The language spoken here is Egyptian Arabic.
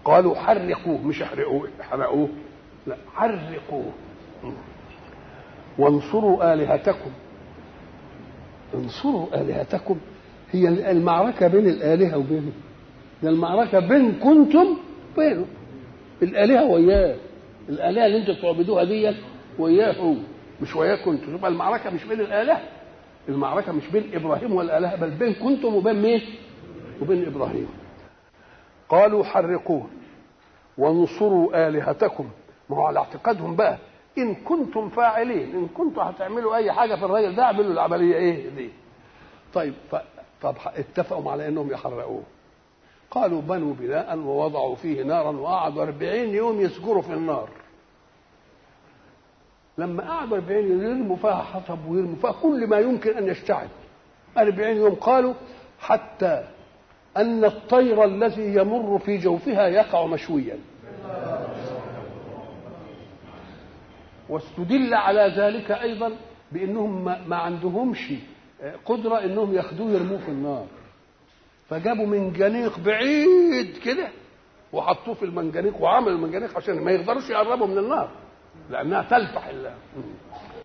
قالوا حرقوه مش احرقوه احرقوه لا حرقوه وانصروا آلهتكم انصروا آلهتكم هي المعركة بين الآلهة وبينه ده المعركة بين كنتم بينه الآلهة وياه الآلهة اللي انتم تعبدوها دي وياه هو مش وياكم انتم يبقى المعركة مش بين الآلهة المعركة مش بين إبراهيم والآلهة بل بين كنتم وبين مين؟ وبين إبراهيم قالوا حرقوه وانصروا آلهتكم ما هو على اعتقادهم بقى إن كنتم فاعلين إن كنتم هتعملوا أي حاجة في الراجل ده اعملوا العملية إيه دي طيب ف... طب اتفقوا على إنهم يحرقوه قالوا بنوا بناء ووضعوا فيه نارا وقعدوا أربعين يوم يسجروا في النار لما قعدوا أربعين يوم يرموا فيها حطب ويرموا فيها كل ما يمكن أن يشتعل أربعين يوم قالوا حتى أن الطير الذي يمر في جوفها يقع مشويا واستدل على ذلك أيضا بأنهم ما عندهمش قدرة أنهم ياخدوه يرموه في النار فجابوا منجنيق بعيد كده وحطوه في المنجنيق وعملوا المنجنيق عشان ما يقدروش يقربوا من النار لأنها تلفح الله